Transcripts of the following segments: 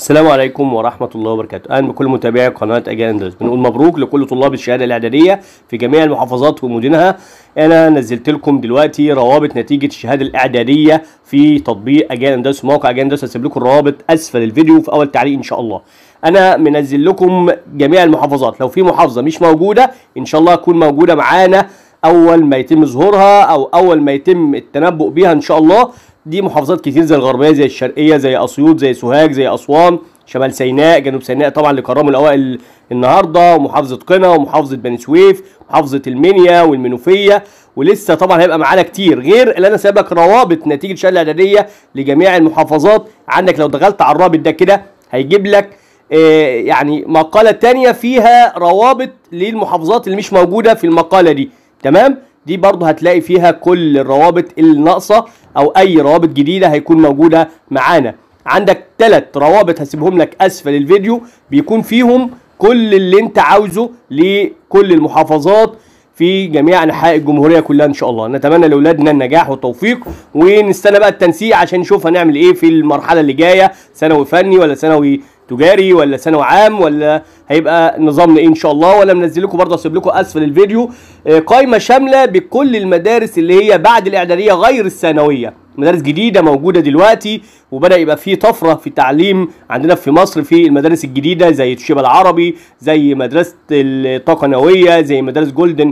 السلام عليكم ورحمة الله وبركاته أهلا بكل متابعي قناة أجيال أندلس بنقول مبروك لكل طلاب الشهادة الإعدادية في جميع المحافظات ومدنها أنا نزلت لكم دلوقتي روابط نتيجة الشهادة الإعدادية في تطبيق أجيال أندلس موقع أجيال أندلس هسيب لكم الروابط أسفل الفيديو في أول تعليق إن شاء الله أنا منزل لكم جميع المحافظات لو في محافظة مش موجودة إن شاء الله تكون موجودة معانا أول ما يتم ظهورها أو أول ما يتم التنبؤ بيها إن شاء الله دي محافظات كتير زي الغربيه زي الشرقيه زي اسيوط زي سوهاج زي اسوان شمال سيناء جنوب سيناء طبعا اللي كرموا الاوائل النهارده ومحافظه قنا ومحافظه بني سويف محافظه المنيا والمنوفيه ولسه طبعا هيبقى معانا كتير غير اللي انا سايب لك روابط نتيجه الشهاده الاعداديه لجميع المحافظات عندك لو دخلت على الرابط ده كده هيجيب لك آه يعني مقاله تانية فيها روابط للمحافظات اللي مش موجوده في المقاله دي تمام دي برضه هتلاقي فيها كل الروابط الناقصه او اي روابط جديده هيكون موجوده معانا عندك ثلاث روابط هسيبهم لك اسفل الفيديو بيكون فيهم كل اللي انت عاوزه لكل المحافظات في جميع انحاء الجمهوريه كلها ان شاء الله نتمنى لاولادنا النجاح والتوفيق ونستنى بقى التنسيق عشان نشوف هنعمل ايه في المرحله اللي جايه ثانوي فني ولا ثانوي تجاري ولا ثانوي عام ولا هيبقى نظامنا ايه ان شاء الله ولا منزل لكم برضه اسيب لكم اسفل الفيديو قائمه شامله بكل المدارس اللي هي بعد الاعداديه غير الثانويه مدارس جديده موجوده دلوقتي وبدا يبقى في طفره في التعليم عندنا في مصر في المدارس الجديده زي توشيبا العربي زي مدرسه الطاقه النوويه زي مدارس جولدن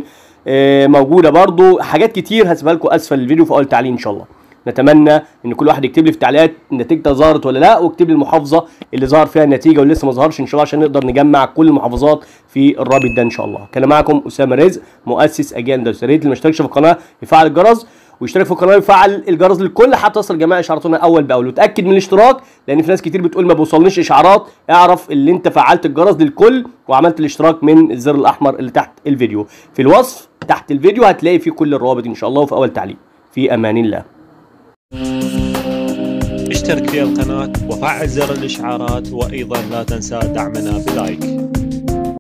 موجوده برضو حاجات كتير هسيبها لكم اسفل الفيديو في اول تعليق ان شاء الله نتمنى ان كل واحد يكتب لي في التعليقات نتيجتها ظهرت ولا لا واكتب لي المحافظه اللي ظهر فيها النتيجه ولسه ما ظهرش ان شاء الله عشان نقدر نجمع كل المحافظات في الرابط ده ان شاء الله كان معكم اسامه رزق مؤسس اجيال اندلس يا ريت اللي ما اشتركش في القناه يفعل الجرس ويشترك في القناه ويفعل الجرس للكل حتى تصل جميع اشعاراتنا اول باول وتاكد من الاشتراك لان في ناس كتير بتقول ما بيوصلنيش اشعارات اعرف اللي انت فعلت الجرس للكل وعملت الاشتراك من الزر الاحمر اللي تحت الفيديو في الوصف تحت الفيديو هتلاقي فيه كل الروابط ان شاء الله وفي اول تعليق في امان الله اشترك في القناة وفعل زر الإشعارات وأيضا لا تنسى دعمنا بلايك